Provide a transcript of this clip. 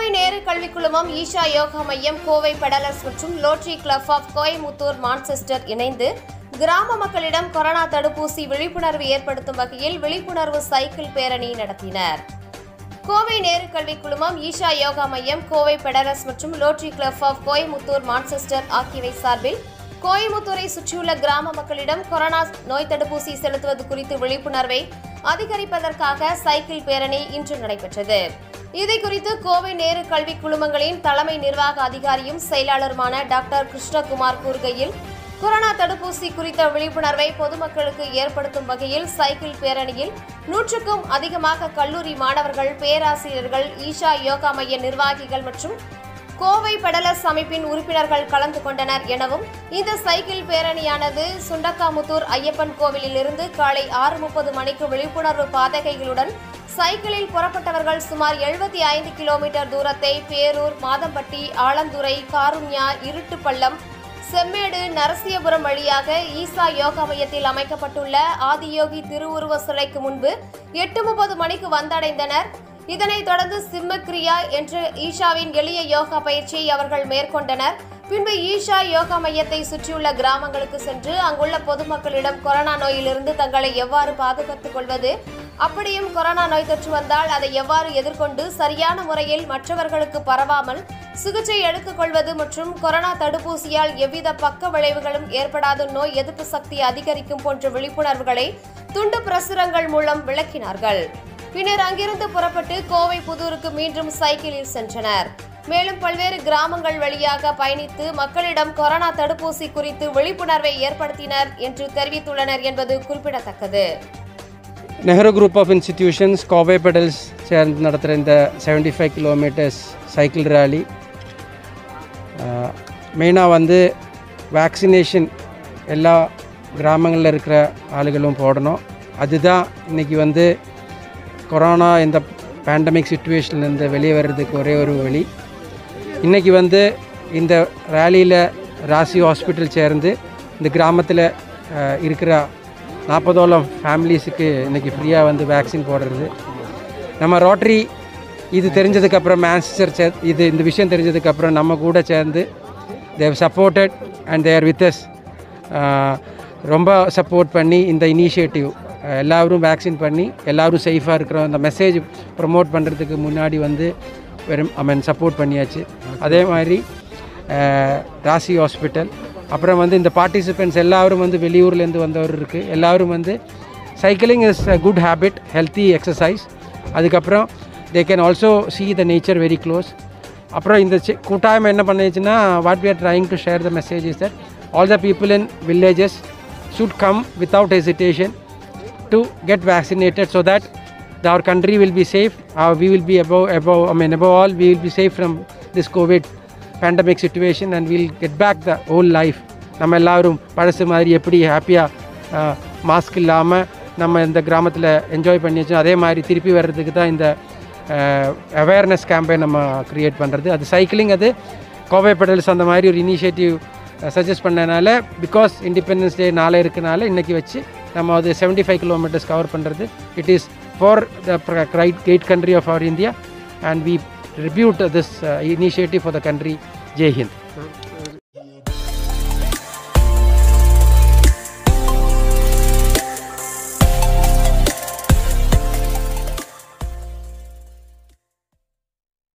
கோவை நேரு கல்விக் குழுமம் ஈஷா யோகா மையம் கோவை பெடலர்ஸ் மற்றும் Rotary club of Coimbatore Manchester இணைந்து கிராம மக்களிடம் கொரோனா தடுப்பூசி விழிப்புணர்வு ஏற்படுத்தும் வகையில் விழிப்புணர்வு சைக்கிள் பேரணி நடத்தினர் கோவை நேரு கல்விக் குழுமம் ஈஷா யோகா மையம் கோவை பெடரஸ் மற்றும் Rotary club of Coimbatore Manchester ஆகியவை சார்பில் கோயமுத்தூரை சுற்றியுள்ள கிராம மக்களிடம் கொரோனா நோய் தடுப்பூசி செலுத்துவது குறித்து விழிப்புணர்வை அதிகரிப்பதற்காக சைக்கிள் பேரணி இன்று நடைபெற்றது இதை குறித்து கோவை நேரு கல்விக் குழுமங்களின் தலைமை நிர்வாக அதிகாரியும் செயலாளருமான டாக்டர் கிருஷ்ணகுமார் கூறுகையில் கொரோனா தடுப்பூசி குறித்த விழிப்புணர்வை பொதுமக்களுக்கு ஏற்படுத்தும் வகையில் சைக்கிள் பேரணியில் நூற்றுக்கும் அதிகமாக கல்லூரி மாணவர்கள் பேராசிரியர்கள் ஈஷா யோகா மைய நிர்வாகிகள் மற்றும் கோவை பெடலர்ஸ் அமைப்பின் உறுப்பினர்கள் கலந்து கொண்டனர் எனவும் இந்த சைக்கிள் பேரணியானது சுண்டக்காமுத்தூர் ஐயப்பன் கோவிலில் இருந்து காலை ஆறு முப்பது மணிக்கு விழிப்புணர்வு பாதகைகளுடன் சைக்கிளில் புறப்பட்டவர்கள் சுமார் எழுபத்தி ஐந்து கிலோமீட்டர் தூரத்தை பேரூர் மாதம்பட்டி ஆலந்துறை காருண்யா இருட்டுப்பள்ளம் செம்மேடு நரசியபுரம் வழியாக ஈசா யோகா மையத்தில் அமைக்கப்பட்டுள்ள ஆதியோகி திருவுருவ சிலைக்கு முன்பு எட்டு முப்பது மணிக்கு வந்தடைந்தனர் இதனைத் தொடர்ந்து சிம்மக்ரியா என்ற ஈஷாவின் எளிய யோகா பயிற்சியை அவர்கள் மேற்கொண்டனர் பின்பு ஈஷா யோகா மையத்தை சுற்றியுள்ள கிராமங்களுக்கு சென்று அங்குள்ள பொதுமக்களிடம் கொரோனா நோயிலிருந்து தங்களை எவ்வாறு பாதுகாத்துக் கொள்வது அப்படியும் கொரோனா நோய் தொற்று வந்தால் அதை எவ்வாறு எதிர்கொண்டு சரியான முறையில் மற்றவர்களுக்கு பரவாமல் சிகிச்சை எடுத்துக் கொள்வது மற்றும் கொரோனா தடுப்பூசியால் எவ்வித பக்க விளைவுகளும் ஏற்படாத நோய் எதிர்ப்பு சக்தி அதிகரிக்கும் போன்ற விழிப்புணர்வுகளை துண்டு பிரசுரங்கள் மூலம் விளக்கினார்கள் பின்னர் அங்கிருந்து புறப்பட்டு கோவை புதூருக்கு மீண்டும் சைக்கிளில் சென்றனர் மேலும் பல்வேறு கிராமங்கள் வழியாக பயணித்து மக்களிடம் கொரோனா தடுப்பூசி குறித்து விழிப்புணர்வை ஏற்படுத்தினர் என்று தெரிவித்துள்ளனர் என்பது குறிப்பிடத்தக்கது Nehru group of institutions Kovai pedals சேர்ந்து நடத்துகிற இந்த seventy five kilometres cycle rally மெயினாக வந்து வேக்சினேஷன் எல்லா கிராமங்களில் இருக்கிற ஆளுகளும் போடணும் அதுதான் இன்றைக்கி வந்து கொரோனா இந்த பேண்டமிக் சுச்சுவேஷன்லேருந்து வெளியே வர்றதுக்கு ஒரே ஒரு வழி இன்றைக்கி வந்து இந்த ரேலியில் ராசி ஹாஸ்பிட்டல் சேர்ந்து இந்த கிராமத்தில் இருக்கிற நாற்பதோளம் ஃபேமிலிஸுக்கு இன்றைக்கி ஃப்ரீயாக வந்து வேக்சின் போடுறது நம்ம ரோட்டரி இது தெரிஞ்சதுக்கப்புறம் மேன்செஸ்டர் சே இது இந்த விஷயம் தெரிஞ்சதுக்கப்புறம் நம்ம கூட சேர்ந்து Dev supported and there with us ரொம்ப சப்போர்ட் பண்ணி இந்த இனிஷியேட்டிவ் எல்லாரும் வேக்சின் பண்ணி எல்லாரும் சேஃபாக இருக்கிறோம் இந்த மெசேஜ் ப்ரொமோட் பண்ணுறதுக்கு முன்னாடி வந்து வெறும் ஐ மீன் சப்போர்ட் பண்ணியாச்சு அதே மாதிரி அஹ், ராசி ஹாஸ்பிட்டல் அப்புறம் வந்து இந்த பார்ட்டிசிபெண்ட்ஸ் எல்லாரும் வந்து வெளியூர்லேருந்து வந்தவர் இருக்குது எல்லாரும் வந்து cycling is a good habit healthy exercise அதுக்கப்புறம் they can also see the nature very close அப்புறம் இந்த சி- கூட்டாயம் என்ன பண்ணுச்சுன்னா what we are trying to share the message is that all the people in villages should come without hesitation to get vaccinated so that the- our country will be safe uh, we will be above above i mean above all we will be safe from this covid pandemic situation and we'll get back the whole life நம்ம எல்லாரும் பழசு மாதிரி எப்படி ஹாப்பியாக mask இல்லாமல் நம்ம இந்த கிராமத்தில் என்ஜாய் பண்ணிச்சோம் அதே மாதிரி திருப்பி வர்றதுக்கு தான் இந்த அவேர்னஸ் கேம்பெயின் நம்ம க்ரியேட் பண்ணுறது அது சைக்கிளிங் அது கோவை பெடல்ஸ் அந்த மாதிரி ஒரு இனிஷியேட்டிவ் சஜஸ்ட் பண்ணனால பிகாஸ் இண்டிபெண்டன்ஸ் டே நாளை இருக்கனால இன்றைக்கி வச்சு நம்ம அது செவன்ட்டி ஃபைவ் கிலோமீட்டர்ஸ் கவர் பண்ணுறது it is for the great country of our India and we repute this initiative for the country Jai Hind